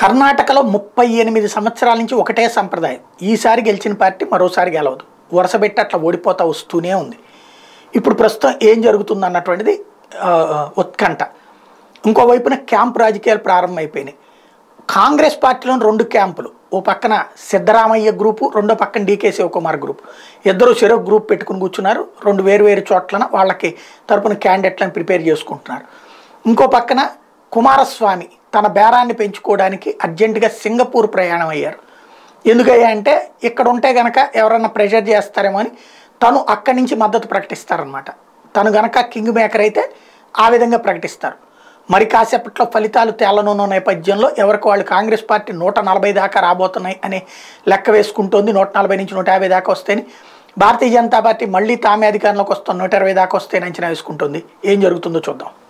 కర్ణాటకలో ముప్పై ఎనిమిది సంవత్సరాల నుంచి ఒకటే సంప్రదాయం ఈసారి గెలిచిన పార్టీ మరోసారి గెలవదు వరుసపెట్టి అట్లా ఓడిపోతా వస్తూనే ఉంది ఇప్పుడు ప్రస్తుతం ఏం జరుగుతుంది అన్నటువంటిది ఆ, ఉత్కంఠ ఇంకోవైపున క్యాంప్ రాజకీయాలు ప్రారంభమైపోయినాయి కాంగ్రెస్ పార్టీలోని రెండు క్యాంపులు ఓ పక్కన సిద్ధరామయ్య గ్రూపు రెండో పక్కన డీకే శివకుమార్ గ్రూప్ ఇద్దరు చెరో గ్రూప్ పెట్టుకుని కూర్చున్నారు రెండు వేరు వేరు చోట్లన వాళ్ళకి తరపున క్యాండిడేట్లను ప్రిపేర్ చేసుకుంటున్నారు ఇంకో పక్కన కుమారస్వామి తన బేరాన్ని పెంచుకోవడానికి అర్జెంటుగా సింగపూర్ ప్రయాణం అయ్యారు ఎందుకయ్యా అంటే ఇక్కడ ఉంటే గనక ఎవరన్నా ప్రెషర్ చేస్తారేమో అని తను అక్కడి నుంచి మద్దతు ప్రకటిస్తారనమాట తను గనక కింగ్ మేకర్ అయితే ఆ విధంగా ప్రకటిస్తారు మరి కాసేపట్లో ఫలితాలు తేలనున్న నేపథ్యంలో ఎవరికి వాళ్ళు కాంగ్రెస్ పార్టీ నూట నలభై దాకా రాబోతున్నాయి అనే లెక్క వేసుకుంటోంది నూట నలభై నుంచి నూట యాభై దాకా వస్తాయని భారతీయ జనతా పార్టీ మళ్ళీ తామే అధికారంలోకి వస్తాం నూట ఇరవై దాకా వస్తాయని అంచనా వేసుకుంటుంది ఏం జరుగుతుందో చూద్దాం